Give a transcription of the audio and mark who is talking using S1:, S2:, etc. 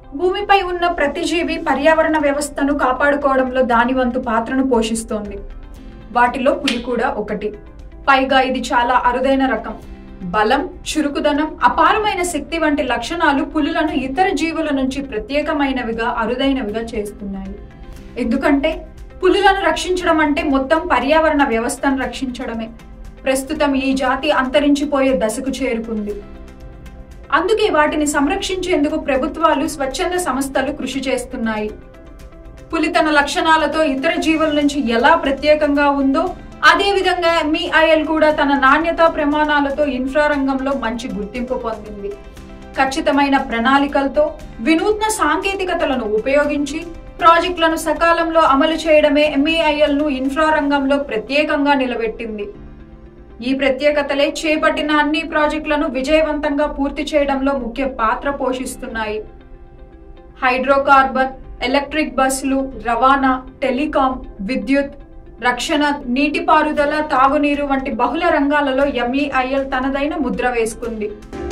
S1: భూమిపై ఉన్న ప్రతి జీవి పర్యావరణ వ్యవస్థను కాపాడుకోవడంలో దాని వంతు పాత్రను పోషిస్తోంది వాటిలో పులి కూడా ఒకటి పైగా ఇది చాలా అరుదైన రకం బలం చురుకుదనం అపారమైన శక్తి వంటి లక్షణాలు పులులను ఇతర జీవుల నుంచి ప్రత్యేకమైనవిగా అరుదైనవిగా చేస్తున్నాయి ఎందుకంటే పులులను రక్షించడం అంటే మొత్తం పర్యావరణ వ్యవస్థను రక్షించడమే ప్రస్తుతం ఈ జాతి అంతరించిపోయే దశకు చేరుకుంది అందుకే వాటిని సంరక్షించేందుకు ప్రభుత్వాలు స్వచ్ఛంద సంస్థలు కృషి చేస్తున్నాయి పులి తన లక్షణాలతో ఇతర జీవుల నుంచి ఎలా ప్రత్యేకంగా ఉందో అదే విధంగా ఎంఈఐఎల్ కూడా తన నాణ్యతా ప్రమాణాలతో ఇన్ఫ్రా రంగంలో మంచి గుర్తింపు పొందింది ఖచ్చితమైన ప్రణాళికలతో వినూత్న సాంకేతికతలను ఉపయోగించి ప్రాజెక్టులను సకాలంలో అమలు చేయడమే ఎంఈఐఎల్ ను ఇన్ఫ్రా రంగంలో ప్రత్యేకంగా నిలబెట్టింది ఈ ప్రత్యేకతలే చేపట్టిన అన్ని ప్రాజెక్టులను విజయవంతంగా పూర్తి చేయడంలో ముఖ్య పాత్ర పోషిస్తున్నాయి హైడ్రోకార్బన్ ఎలక్ట్రిక్ బస్సులు రవాణా టెలికాం విద్యుత్ రక్షణ నీటిపారుదల తాగునీరు వంటి బహుళ రంగాలలో ఎంఈఐఎల్ తనదైన ముద్ర వేసుకుంది